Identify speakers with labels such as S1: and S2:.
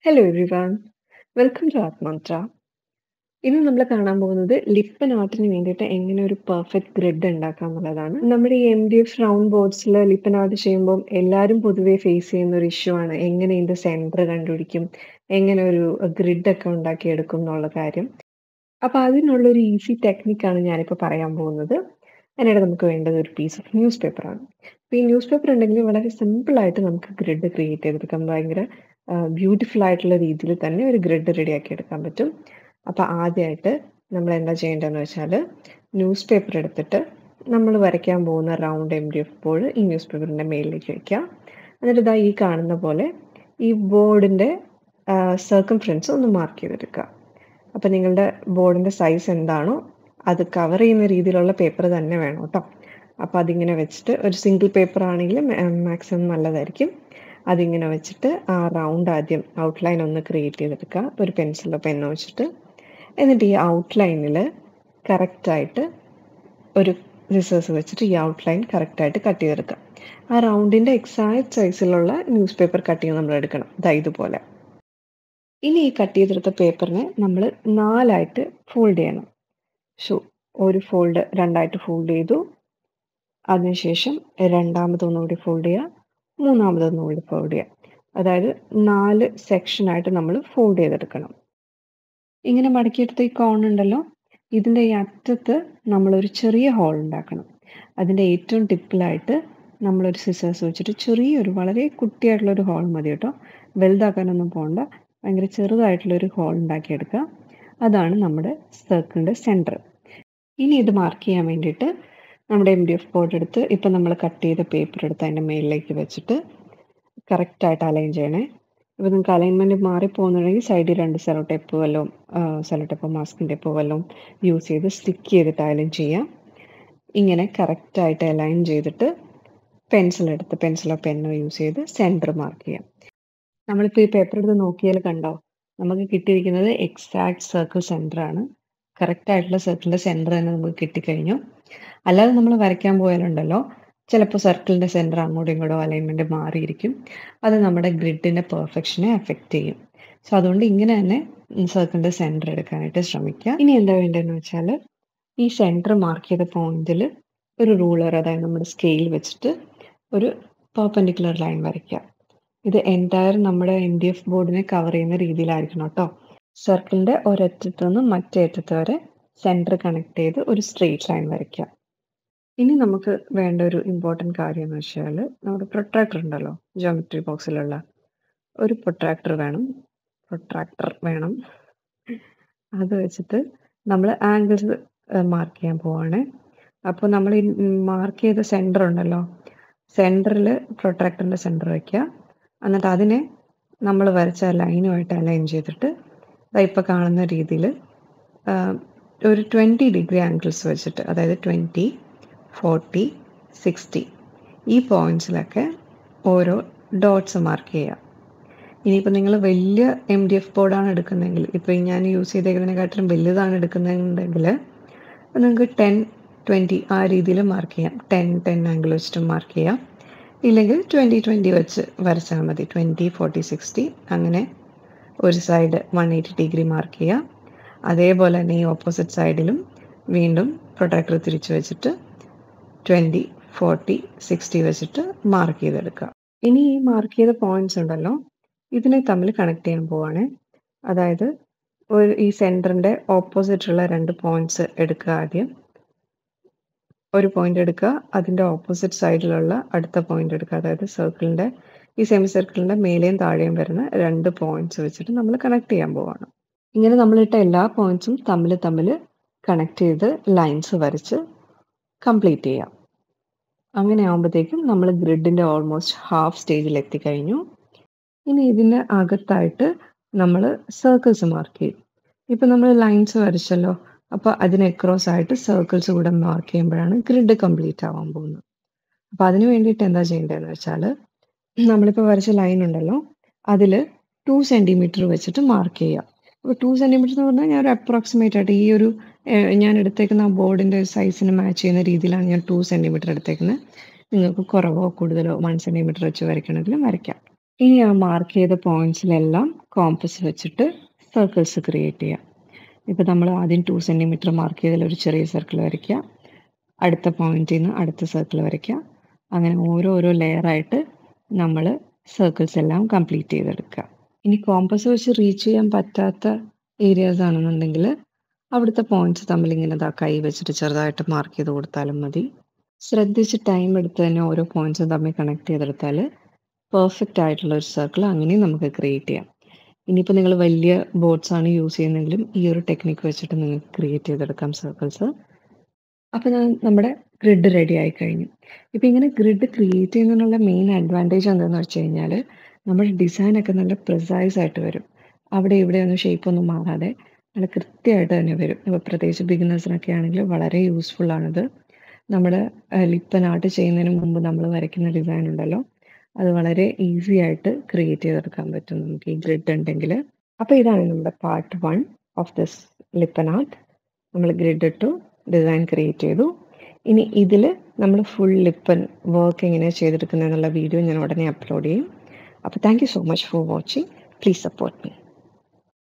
S1: hello everyone welcome to art Mantra ഇന്ന് നമ്മൾ കാണാൻ പോകുന്നത് ലിപ്പൻ ആർട്ടിന് വേണ്ടിയിട്ട് എങ്ങനെ ഒരു പെർഫെക്റ്റ് ഗ്രിഡ് ഉണ്ടാക്കാം എന്നുള്ളതാണ് നമ്മുടെ ഈ എം ഡി എഫ് റൗണ്ട് ബോർഡ്സിൽ ലിപ്പൻ ആർട്ട് ചെയ്യുമ്പോൾ എല്ലാവരും പൊതുവേ ഫേസ് ചെയ്യുന്ന ഒരു ഇഷ്യൂ ആണ് എങ്ങനെ ഇതിൻ്റെ സെൻറ്റർ കണ്ടുപിടിക്കും എങ്ങനെ ഒരു ഗ്രിഡ് ഒക്കെ ഉണ്ടാക്കിയെടുക്കും എന്നുള്ള കാര്യം അപ്പോൾ അതിനുള്ളൊരു ഈസി ടെക്നിക്കാണ് ഞാനിപ്പോൾ പറയാൻ പോകുന്നത് അതിനിടെ നമുക്ക് വേണ്ടത് ഒരു പീസ് ഓഫ് ന്യൂസ് പേപ്പറാണ് അപ്പോൾ ഈ ന്യൂസ് പേപ്പർ ഉണ്ടെങ്കിൽ വളരെ സിമ്പിളായിട്ട് നമുക്ക് ഗ്രിഡ് ക്രിയേറ്റ് ചെയ്തെടുക്കാം ഭയങ്കര ബ്യൂട്ടിഫുൾ ആയിട്ടുള്ള രീതിയിൽ തന്നെ ഒരു ഗ്രിഡ് റെഡിയാക്കി എടുക്കാൻ പറ്റും അപ്പോൾ ആദ്യമായിട്ട് നമ്മൾ എന്താ ചെയ്യേണ്ടതെന്ന് വെച്ചാൽ ന്യൂസ് പേപ്പർ എടുത്തിട്ട് നമ്മൾ വരയ്ക്കാൻ പോകുന്ന round M D F board ഈ ന്യൂസ് പേപ്പറിൻ്റെ മേലിലേക്ക് വയ്ക്കാം എന്നിട്ട് ഇതാ ഈ കാണുന്ന പോലെ ഈ ബോർഡിൻ്റെ സർക്കംഫറൻസ് ഒന്ന് മാർക്ക് ചെയ്തെടുക്കുക അപ്പോൾ നിങ്ങളുടെ ബോർഡിൻ്റെ സൈസ് എന്താണോ അത് കവർ ചെയ്യുന്ന രീതിയിലുള്ള പേപ്പർ തന്നെ വേണം കേട്ടോ അപ്പോൾ അതിങ്ങനെ വെച്ചിട്ട് ഒരു സിംഗിൾ പേപ്പർ ആണെങ്കിൽ മാക്സിമം നല്ലതായിരിക്കും അതിങ്ങനെ വെച്ചിട്ട് ആ റൗണ്ട് ആദ്യം ഔട്ട്ലൈൻ ഒന്ന് ക്രിയേറ്റ് ചെയ്തെടുക്കുക ഒരു പെൻസിലോ പെന്നോ വെച്ചിട്ട് എന്നിട്ട് ഈ ഔട്ട്ലൈനിൽ കറക്റ്റായിട്ട് ഒരു റിസേഴ്സ് വെച്ചിട്ട് ഈ ഔട്ട്ലൈൻ കറക്റ്റായിട്ട് കട്ട് ചെയ്തെടുക്കുക ആ റൗണ്ടിൻ്റെ എക്സാക്ട് സൈസിലുള്ള ന്യൂസ് പേപ്പർ കട്ടിങ് നമ്മൾ എടുക്കണം ഇതാ ഇതുപോലെ ഇനി ഈ കട്ട് ചെയ്തെടുത്ത പേപ്പറിനെ നമ്മൾ നാലായിട്ട് ഫോൾഡ് ചെയ്യണം ഷോ ഒരു ഫോൾഡ് രണ്ടായിട്ട് ഫോൾഡ് ചെയ്തു അതിനുശേഷം രണ്ടാമതൊന്നുകൂടി ഫോൾഡ് ചെയ്യുക മൂന്നാമതൊന്നുകൂടി ഫോൾഡ് ചെയ്യുക അതായത് നാല് സെക്ഷനായിട്ട് നമ്മൾ ഫോൾഡ് ചെയ്തെടുക്കണം ഇങ്ങനെ മടക്കിയെടുത്ത ഈ കോൺ ഉണ്ടല്ലോ ഇതിൻ്റെ ഈ അറ്റത്ത് നമ്മളൊരു ചെറിയ ഹോൾ ഉണ്ടാക്കണം അതിൻ്റെ ഏറ്റവും ടിപ്പിലായിട്ട് നമ്മളൊരു സിസേഴ്സ് വെച്ചിട്ട് ചെറിയൊരു വളരെ കുട്ടിയായിട്ടുള്ളൊരു ഹോൾ മതി കേട്ടോ വലുതാക്കാനൊന്നും പോകണ്ട ഭയങ്കര ചെറുതായിട്ടുള്ളൊരു ഹോൾ ഉണ്ടാക്കിയെടുക്കുക അതാണ് നമ്മുടെ സർക്കിളിൻ്റെ സെൻറ്റർ ഇനി ഇത് മാർക്ക് ചെയ്യാൻ വേണ്ടിയിട്ട് നമ്മുടെ എം ഡി എഫ് ബോർഡ് എടുത്ത് ഇപ്പം നമ്മൾ കട്ട് ചെയ്ത പേപ്പർ എടുത്ത് അതിൻ്റെ മേലിലേക്ക് വെച്ചിട്ട് കറക്റ്റായിട്ട് അലൈൻ ചെയ്യണേ ഇപ്പോൾ നിങ്ങൾക്ക് അലൈൻമെൻറ്റ് മാറിപ്പോകുന്നുണ്ടെങ്കിൽ സൈഡിൽ രണ്ട് സെലോ ടേപ്പ് വല്ലതും സെലോ ടേപ്പോ മാസ്കിൻ ടേപ്പോ വല്ലതും യൂസ് ചെയ്ത് സ്റ്റിക്ക് ചെയ്തിട്ട് അലൈൻ ചെയ്യാം ഇങ്ങനെ കറക്റ്റായിട്ട് അലൈൻ ചെയ്തിട്ട് പെൻസിൽ എടുത്ത് പെൻസിലോ പെന്നോ യൂസ് ചെയ്ത് സെൻറ്റർ മാർക്ക് ചെയ്യാം നമ്മളിപ്പോൾ ഈ പേപ്പർ എടുത്ത് നോക്കിയാൽ കണ്ടോ നമുക്ക് കിട്ടിയിരിക്കുന്നത് എക്സാക്ട് സർക്കിൾ സെൻറ്റർ ആണ് കറക്റ്റ് ആയിട്ടുള്ള സർക്കിളിൻ്റെ സെൻറ്റർ തന്നെ നമുക്ക് കിട്ടിക്കഴിഞ്ഞു അല്ലാതെ നമ്മൾ വരയ്ക്കാൻ പോയാലുണ്ടല്ലോ ചിലപ്പോൾ സർക്കിളിൻ്റെ സെൻറ്റർ അങ്ങോട്ടും ഇങ്ങോട്ടോ അലൈൻമെൻറ്റ് മാറിയിരിക്കും അത് നമ്മുടെ ഗ്രിഡിൻ്റെ പെർഫെക്ഷനെ എഫക്റ്റ് ചെയ്യും സോ അതുകൊണ്ട് ഇങ്ങനെ തന്നെ സർക്കിളിൻ്റെ സെൻറ്റർ എടുക്കാനായിട്ട് ശ്രമിക്കുക ഇനി എന്താ വേണ്ടതെന്ന് വെച്ചാൽ ഈ സെൻറ്റർ മാർക്ക് ചെയ്ത പോയിന്റിൽ ഒരു റൂളർ അതായത് നമ്മുടെ സ്കെയിൽ വെച്ചിട്ട് ഒരു പെർപെൻഡിക്കുലർ ലൈൻ വരയ്ക്കുക ഇത് എൻറ്റയർ നമ്മുടെ എം ഡി എഫ് ബോർഡിനെ കവർ ചെയ്യുന്ന രീതിയിലായിരിക്കണം കേട്ടോ സർക്കിളിൻ്റെ ഒരറ്റത്തു നിന്ന് മറ്റേ അറ്റത്ത് വരെ സെൻറ്റർ കണക്ട് ചെയ്ത് ഒരു സ്ട്രെയിറ്റ് ലൈൻ വരയ്ക്കുക ഇനി നമുക്ക് വേണ്ട ഒരു ഇമ്പോർട്ടൻറ്റ് കാര്യം എന്ന് വെച്ചാൽ നമ്മുടെ പ്രൊട്രാക്ടർ ഉണ്ടല്ലോ ജോമെട്രി ബോക്സിലുള്ള ഒരു പ്രൊട്രാക്ടർ വേണം പ്രൊട്രാക്ടർ വേണം അത് വെച്ചിട്ട് നമ്മൾ ആംഗിൾസ് മാർക്ക് ചെയ്യാൻ പോവാണ് അപ്പോൾ നമ്മൾ ഈ മാർക്ക് ചെയ്ത സെൻറ്റർ ഉണ്ടല്ലോ സെൻറ്ററിൽ പ്രൊട്രാക്ടറിൻ്റെ സെൻറ്റർ വയ്ക്കുക എന്നിട്ട് അതിനെ നമ്മൾ വരച്ച ലൈനുമായിട്ട് അലൈൻ ചെയ്തിട്ട് ഇപ്പോൾ കാണുന്ന രീതിയിൽ ഒരു ട്വൻറ്റി ഡിഗ്രി ആംഗിൾസ് വെച്ചിട്ട് അതായത് ട്വൻറ്റി ഫോർട്ടി സിക്സ്റ്റി ഈ പോയിൻറ്റ്സിലൊക്കെ ഓരോ ഡോട്ട്സ് മാർക്ക് ചെയ്യുക ഇനിയിപ്പോൾ നിങ്ങൾ വലിയ എം ഡി എഫ് ബോർഡാണ് എടുക്കുന്നതെങ്കിൽ ഇപ്പോൾ ഞാൻ യൂസ് ചെയ്തേക്കുന്നതിനെക്കാട്ടിലും വലുതാണ് എടുക്കുന്നതെങ്കിൽ നിങ്ങൾക്ക് ടെൻ ട്വൻറ്റി ആ രീതിയിൽ മാർക്ക് ചെയ്യാം ടെൻ ടെൻ ആംഗിൾ വെച്ചിട്ട് മാർക്ക് ചെയ്യാം ഇല്ലെങ്കിൽ ട്വൻറ്റി ട്വൻറ്റി വെച്ച് വരച്ചാൽ മതി ട്വൻറ്റി ഫോർട്ടി സിക്സ്റ്റി അങ്ങനെ ഒരു side one eighty degree mark ചെയ്യുക അതേപോലെ തന്നെ ഈ ഓപ്പോസിറ്റ് സൈഡിലും വീണ്ടും പ്രൊട്ടക്ടർ തിരിച്ച് വെച്ചിട്ട് ട്വൻറ്റി ഫോർട്ടി സിക്സ്റ്റി വെച്ചിട്ട് മാർക്ക് ചെയ്തെടുക്കുക ഇനി ഈ മാർക്ക് ചെയ്ത പോയിന്റ്സ് ഉണ്ടല്ലോ ഇതിനെ തമ്മിൽ കണക്ട് ചെയ്യാൻ പോവാണ് അതായത് ഒരു ഈ സെൻറ്ററിൻ്റെ ഓപ്പോസിറ്റുള്ള രണ്ട് പോയിന്റ്സ് എടുക്കുക ആദ്യം ഒരു പോയിന്റ് എടുക്കുക അതിൻ്റെ ഓപ്പോസിറ്റ് സൈഡിലുള്ള അടുത്ത പോയിന്റ് എടുക്കുക അതായത് സർക്കിളിൻ്റെ ഈ സെമി സർക്കിളിൻ്റെ മേലെയും താഴെയും വരുന്ന രണ്ട് പോയിന്റ്സ് വെച്ചിട്ട് നമ്മൾ കണക്ട് ചെയ്യാൻ പോവാണ് ഇങ്ങനെ നമ്മളിട്ട എല്ലാ പോയിന്റ്സും തമ്മിൽ തമ്മിൽ കണക്ട് ചെയ്ത് ലൈൻസ് വരച്ച് കംപ്ലീറ്റ് ചെയ്യാം അങ്ങനെ ആകുമ്പോഴത്തേക്കും നമ്മൾ ഗ്രിഡിൻ്റെ ഓൾമോസ്റ്റ് ഹാഫ് സ്റ്റേജിൽ എത്തിക്കഴിഞ്ഞു ഇനി ഇതിന് അകത്തായിട്ട് നമ്മൾ സർക്കിൾസ് മാർക്ക് ചെയ്യും ഇപ്പം നമ്മൾ ലൈൻസ് വരച്ചല്ലോ അപ്പോൾ അതിന് എക്രോസ് ആയിട്ട് സർക്കിൾസ് കൂടെ മാർക്ക് ചെയ്യുമ്പോഴാണ് ഗ്രിഡ് കംപ്ലീറ്റ് ആവാൻ പോകുന്നത് അപ്പോൾ അതിന് വേണ്ടിയിട്ട് എന്താ ചെയ്യേണ്ടതെന്ന് വെച്ചാൽ നമ്മളിപ്പോൾ വരച്ച ലൈൻ ഉണ്ടല്ലോ അതിൽ ടു സെൻറ്റിമീറ്റർ വെച്ചിട്ട് മാർക്ക് ചെയ്യുക അപ്പോൾ ടു സെൻറ്റിമീറ്റർ എന്ന് പറഞ്ഞാൽ ഞാൻ ഒരു അപ്രോക്സിമേറ്റ് ആയിട്ട് ഈ ഒരു ഞാൻ എടുത്തേക്കുന്ന ആ ബോർഡിൻ്റെ സൈസിന് മാച്ച് ചെയ്യുന്ന രീതിയിലാണ് ഞാൻ ടു സെൻറ്റിമീറ്റർ എടുത്തേക്കുന്നത് നിങ്ങൾക്ക് കുറവോ കൂടുതലോ വൺ സെൻറ്റിമീറ്റർ വെച്ച് വരയ്ക്കണമെങ്കിലും വരയ്ക്കാം ഇനി ആ മാർക്ക് ചെയ്ത പോയിന്റ്സിലെല്ലാം കോമ്പസ് വെച്ചിട്ട് സർക്കിൾസ് ക്രിയേറ്റ് ചെയ്യാം ഇപ്പോൾ നമ്മൾ ആദ്യം ടു സെൻറ്റിമീറ്റർ മാർക്ക് ചെയ്തതിൽ ഒരു ചെറിയ സർക്കിൾ വരയ്ക്കുക അടുത്ത പോയിന്റിൽ നിന്ന് അടുത്ത സർക്കിൾ വരയ്ക്കുക അങ്ങനെ ഓരോരോ ലെയറായിട്ട് നമ്മൾ സർക്കിൾസ് എല്ലാം കംപ്ലീറ്റ് ചെയ്തെടുക്കുക ഇനി കോമ്പസ് വെച്ച് റീച്ച് ചെയ്യാൻ പറ്റാത്ത ഏരിയാസ് ആണെന്നുണ്ടെങ്കിൽ അവിടുത്തെ പോയിന്റ്സ് തമ്മിൽ ഇങ്ങനെ ഇതാ കൈ വെച്ചിട്ട് ചെറുതായിട്ട് മാർക്ക് ചെയ്ത് കൊടുത്താലും മതി ശ്രദ്ധിച്ച് ടൈം എടുത്ത് തന്നെ ഓരോ പോയിന്റ്സും തമ്മിൽ കണക്ട് ചെയ്തെടുത്താൽ പെർഫെക്റ്റ് ആയിട്ടുള്ള ഒരു സർക്കിൾ അങ്ങനെയും നമുക്ക് ക്രിയേറ്റ് ചെയ്യാം ഇനിയിപ്പോൾ നിങ്ങൾ വലിയ ബോർഡ്സ് ആണ് യൂസ് ചെയ്യുന്നതെങ്കിലും ഈ ഒരു ടെക്നിക്ക് വെച്ചിട്ട് നിങ്ങൾക്ക് ക്രിയേറ്റ് ചെയ്തെടുക്കാം സർക്കിൾസ് അപ്പോൾ ഞാൻ നമ്മുടെ ഗ്രിഡ് റെഡി ആയി കഴിഞ്ഞു ഇപ്പോൾ ഇങ്ങനെ ഗ്രിഡ് ക്രിയേറ്റ് ചെയ്യുന്നതിനുള്ള മെയിൻ അഡ്വാൻറ്റേജ് എന്താണെന്ന് വെച്ച് കഴിഞ്ഞാൽ നമ്മുടെ ഡിസൈനൊക്കെ നല്ല പ്രിസൈസ് ആയിട്ട് വരും അവിടെ ഇവിടെ ഒന്നും ഷേപ്പ് ഒന്നും മാറാതെ നല്ല കൃത്യമായിട്ട് തന്നെ വരും ഇപ്പോൾ പ്രത്യേകിച്ച് ബിഗിനേഴ്സിനൊക്കെ ആണെങ്കിൽ വളരെ യൂസ്ഫുൾ ആണിത് നമ്മുടെ ലിപ്പൻ ആർട്ട് ചെയ്യുന്നതിന് മുമ്പ് നമ്മൾ വരയ്ക്കുന്ന ഡിസൈൻ ഉണ്ടല്ലോ അത് വളരെ ഈസി ആയിട്ട് ക്രിയേറ്റ് ചെയ്തെടുക്കാൻ പറ്റും നമുക്ക് ഈ ഗ്രിഡ് ഉണ്ടെങ്കിൽ അപ്പോൾ ഇതാണ് നമ്മുടെ part one of this Lippan art നമ്മൾ ഗ്രിഡ് ഇട്ടു ഡിസൈൻ ക്രിയേറ്റ് ചെയ്തു ഇനി ഇതിൽ നമ്മൾ ഫുൾ ലിപ്പൻ വർക്ക് എങ്ങനെയാണ് ചെയ്തെടുക്കുന്നത് എന്നുള്ള വീഡിയോ ഞാൻ ഉടനെ അപ്ലോഡ് ചെയ്യും അപ്പോൾ thank you so much for watching please support me